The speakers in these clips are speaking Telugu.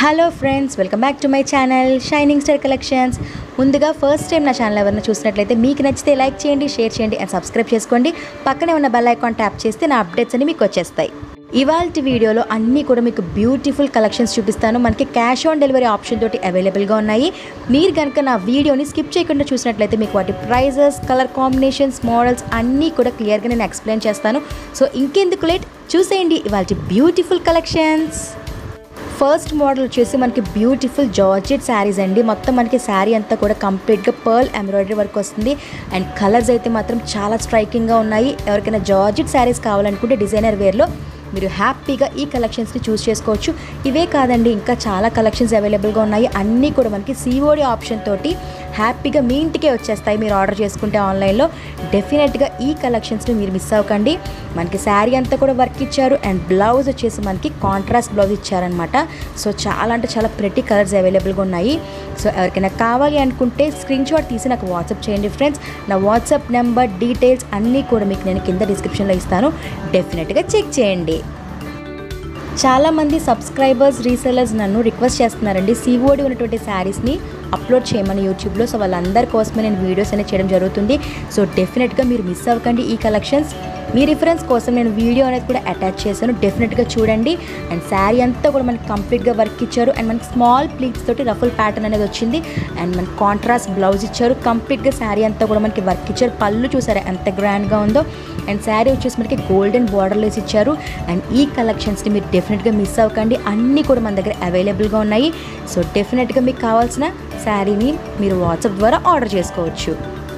hello friends welcome back to my channel shining star collections ముందుగా ఫస్ట్ టైం నా ఛానల్ ఎవరైనా చూసినట్లయితే మీకు నచ్చితే లైక్ చేయండి షేర్ చేయండి అండ్ సబ్స్క్రైబ్ చేసుకోండి పక్కనే ఉన్న బెల్ ఐకాన్ ట్యాప్ చేస్తే నా అప్డేట్స్ అన్ని మీకు వచ్చేస్తాయి ఇవాళ వీడియోలో అన్నీ కూడా మీకు బ్యూటిఫుల్ కలెక్షన్స్ చూపిస్తాను మనకి క్యాష్ ఆన్ డెలివరీ ఆప్షన్ తోటి అవైలబుల్గా ఉన్నాయి మీరు కనుక నా వీడియోని స్కిప్ చేయకుండా చూసినట్లయితే మీకు వాటి ప్రైజెస్ కలర్ కాంబినేషన్స్ మోడల్స్ అన్నీ కూడా క్లియర్గా నేను ఎక్స్ప్లెయిన్ చేస్తాను సో ఇంకెందుకు లేట్ చూసేయండి ఇవాళ బ్యూటిఫుల్ కలెక్షన్స్ ఫస్ట్ మోడల్ వచ్చేసి మనకి బ్యూటిఫుల్ జార్జెట్ శారీస్ అండి మొత్తం మనకి శారీ అంతా కూడా కంప్లీట్గా పర్ల్ ఎంబ్రాయిడరీ వర్క్ వస్తుంది అండ్ కలర్స్ అయితే మాత్రం చాలా స్ట్రైకింగ్గా ఉన్నాయి ఎవరికైనా జార్జెట్ శారీస్ కావాలనుకుంటే డిజైనర్ వేర్లో మీరు హ్యాపీగా ఈ కలెక్షన్స్ని చూస్ చేసుకోవచ్చు ఇవే కాదండి ఇంకా చాలా కలెక్షన్స్ అవైలబుల్గా ఉన్నాయి అన్నీ కూడా మనకి సిఓడి ఆప్షన్ తోటి హ్యాపీగా మీ ఇంటికే వచ్చేస్తాయి మీరు ఆర్డర్ చేసుకుంటే ఆన్లైన్లో డెఫినెట్గా ఈ కలెక్షన్స్ని మీరు మిస్ అవ్వకండి మనకి శారీ అంతా కూడా వర్క్ ఇచ్చారు అండ్ బ్లౌజ్ వచ్చేసి మనకి కాంట్రాస్ట్ బ్లౌజ్ ఇచ్చారనమాట సో చాలా అంటే చాలా ప్రతి కలర్స్ అవైలబుల్గా ఉన్నాయి సో ఎవరికైనా కావాలి అనుకుంటే స్క్రీన్ షాట్ తీసి నాకు వాట్సాప్ చేయండి ఫ్రెండ్స్ నా వాట్సాప్ నెంబర్ డీటెయిల్స్ అన్నీ కూడా మీకు నేను కింద డిస్క్రిప్షన్లో ఇస్తాను డెఫినెట్గా చెక్ చేయండి చాలామంది సబ్స్క్రైబర్స్ రీసెలర్స్ నన్ను రిక్వెస్ట్ చేస్తున్నారండి సిఓడి ఉన్నటువంటి శారీస్ని అప్లోడ్ చేయమని యూట్యూబ్లో సో వాళ్ళందరి కోసమే నేను వీడియోస్ అనేది చేయడం జరుగుతుంది సో డెఫినెట్గా మీరు మిస్ అవ్వకండి ఈ కలెక్షన్స్ మీ రిఫరెన్స్ కోసం నేను వీడియో అనేది కూడా అటాచ్ చేశాను డెఫినెట్గా చూడండి అండ్ శారీ అంతా కూడా మనకి కంప్లీట్గా వర్క్ ఇచ్చారు అండ్ మనకి స్మాల్ ప్లీట్స్ తోటి రఫుల్ ప్యాటర్న్ అనేది వచ్చింది అండ్ మనకి కాంట్రాస్ట్ బ్లౌజ్ ఇచ్చారు కంప్లీట్గా శారీ అంతా కూడా మనకి వర్క్ ఇచ్చారు పళ్ళు చూసారా ఎంత గ్రాండ్గా ఉందో అండ్ శారీ వచ్చేసి మనకి గోల్డెన్ బార్డర్లేస్ ఇచ్చారు అండ్ ఈ కలెక్షన్స్ని మీరు డెఫినెట్గా మిస్ అవ్వకండి అన్నీ కూడా మన దగ్గర అవైలబుల్గా ఉన్నాయి సో డెఫినెట్గా మీకు కావాల్సిన శారీని మీరు వాట్సాప్ ద్వారా ఆర్డర్ చేసుకోవచ్చు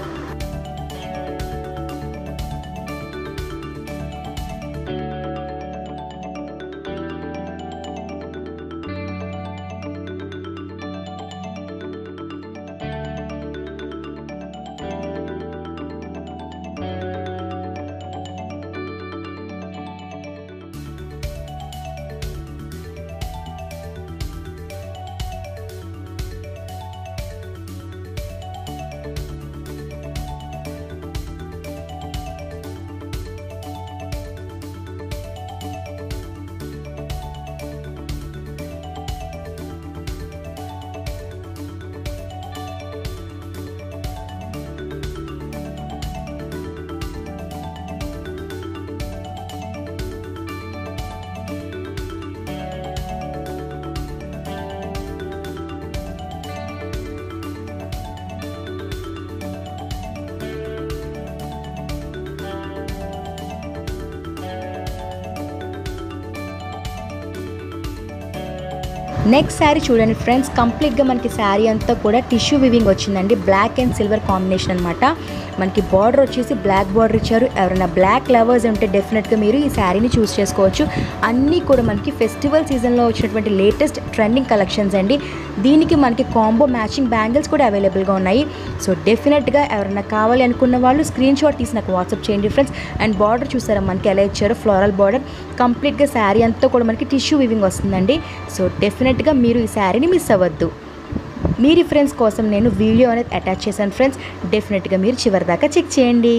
నెక్స్ట్ శారీ చూడండి ఫ్రెండ్స్ కంప్లీట్గా మనకి శారీ అంతా కూడా టిష్యూ వివింగ్ వచ్చిందండి బ్లాక్ అండ్ సిల్వర్ కాంబినేషన్ అనమాట మనకి బార్డర్ వచ్చేసి బ్లాక్ బార్డర్ ఇచ్చారు ఎవరైనా బ్లాక్ లవర్స్ ఉంటే డెఫినెట్గా మీరు ఈ శారీని చూస్ చేసుకోవచ్చు అన్నీ కూడా మనకి ఫెస్టివల్ సీజన్లో వచ్చినటువంటి లేటెస్ట్ ట్రెండింగ్ కలెక్షన్స్ అండి దీనికి మనకి కాంబో మ్యాచింగ్ బ్యాంగిల్స్ కూడా అవైలబుల్గా ఉన్నాయి సో డెఫినెట్గా ఎవరైనా కావాలి అనుకున్న వాళ్ళు స్క్రీన్ షాట్ తీసి నాకు వాట్సాప్ చేయండి ఫ్రెండ్స్ అండ్ బార్డర్ చూసారా మనకి ఎలా ఇచ్చారో ఫ్లోరల్ బార్డర్ కంప్లీట్గా శారీ అంతా కూడా మనకి టిష్యూ వివింగ్ వస్తుందండి సో డెఫినెట్గా మీరు ఈ శారీని మిస్ అవ్వద్దు మీ రిఫరెన్స్ కోసం నేను వీడియో అనేది అటాచ్ చేశాను ఫ్రెండ్స్ డెఫినెట్గా మీరు చివరి దాకా చెక్ చేయండి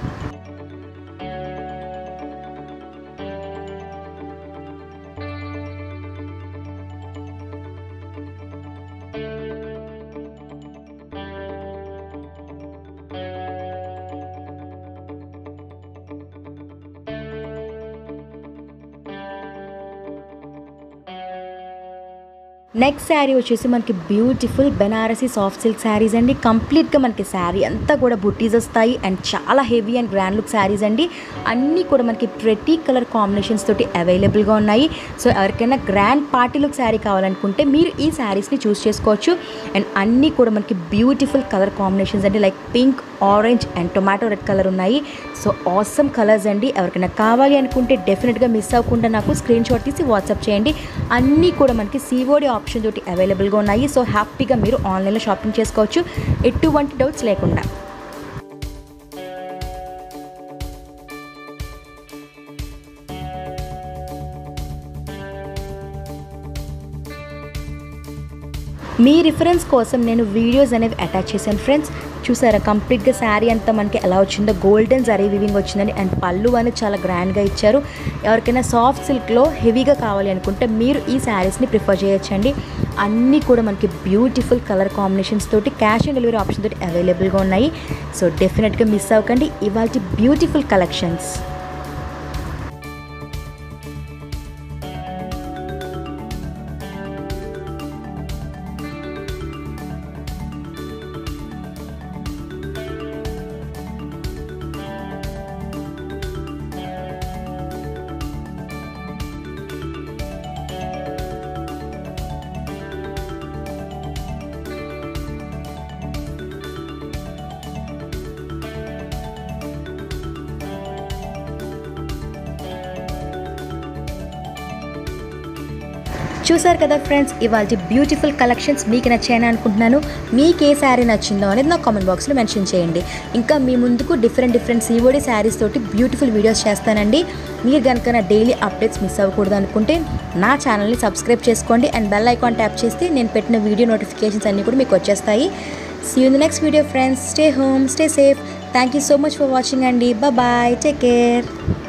నెక్స్ట్ శారీ వచ్చేసి మనకి beautiful Banarasi soft silk saris అండి కంప్లీట్గా మనకి శారీ అంతా కూడా బుట్టీస్ వస్తాయి అండ్ చాలా heavy and grand look saris అండి అన్నీ కూడా మనకి ప్రతి కలర్ కాంబినేషన్స్ తోటి అవైలబుల్గా ఉన్నాయి సో ఎవరికైనా గ్రాండ్ పార్టీ లుక్ శారీ కావాలనుకుంటే మీరు ఈ శారీస్ని చూస్ చేసుకోవచ్చు అండ్ అన్నీ కూడా మనకి బ్యూటిఫుల్ కలర్ కాంబినేషన్స్ అండి like pink orange and tomato red colour ఉన్నాయి సో ఆసమ్ కలర్స్ అండి ఎవరికైనా కావాలి అనుకుంటే డెఫినెట్గా మిస్ అవ్వకుండా నాకు స్క్రీన్ షాట్ తీసి వాట్సాప్ చేయండి అన్నీ కూడా మనకి సిఓడి ఆప్షన్ తోటి అవైలబుల్గా ఉన్నాయి సో హ్యాపీగా మీరు ఆన్లైన్లో షాపింగ్ చేసుకోవచ్చు ఎటువంటి డౌట్స్ లేకుండా మీ రిఫరెన్స్ కోసం నేను వీడియోస్ అనేవి అటాచ్ చేశాను ఫ్రెండ్స్ చూసారా కంప్లీట్గా శారీ అంతా మనకి ఎలా వచ్చిందో గోల్డెన్ జరీ వివింగ్ వచ్చిందని అండ్ పళ్ళు అనేది చాలా గ్రాండ్గా ఇచ్చారు ఎవరికైనా సాఫ్ట్ సిల్క్లో హెవీగా కావాలి అనుకుంటే మీరు ఈ శారీస్ని ప్రిఫర్ చేయొచ్చండి అన్నీ కూడా మనకి బ్యూటిఫుల్ కలర్ కాంబినేషన్స్ తోటి క్యాష్ ఆన్ డెలివరీ ఆప్షన్ తోటి అవైలబుల్గా ఉన్నాయి సో డెఫినెట్గా మిస్ అవ్వకండి ఇవాళ బ్యూటిఫుల్ కలెక్షన్స్ చూసారు కదా ఫ్రెండ్స్ ఇవాళ బ్యూటిఫుల్ కలెక్షన్స్ మీకు నచ్చాయని అనుకుంటున్నాను మీకు ఏ శారీ నచ్చిందో అనేది నా కామెంట్ బాక్స్లో మెన్షన్ చేయండి ఇంకా మీ ముందుకు డిఫరెంట్ డిఫరెంట్ సీఓడి శారీస్ తోటి బ్యూటిఫుల్ వీడియోస్ చేస్తానండి మీరు కనుక నా డైలీ అప్డేట్స్ మిస్ అవ్వకూడదు అనుకుంటే నా ఛానల్ని సబ్స్క్రైబ్ చేసుకోండి అండ్ బెల్ ఐకాన్ ట్యాప్ చేస్తే నేను పెట్టిన వీడియో నోటిఫికేషన్స్ అన్నీ కూడా మీకు వచ్చేస్తాయి see in the next video friends stay home stay safe thank you so much for watching అండి బాయ్ టేక్ కేర్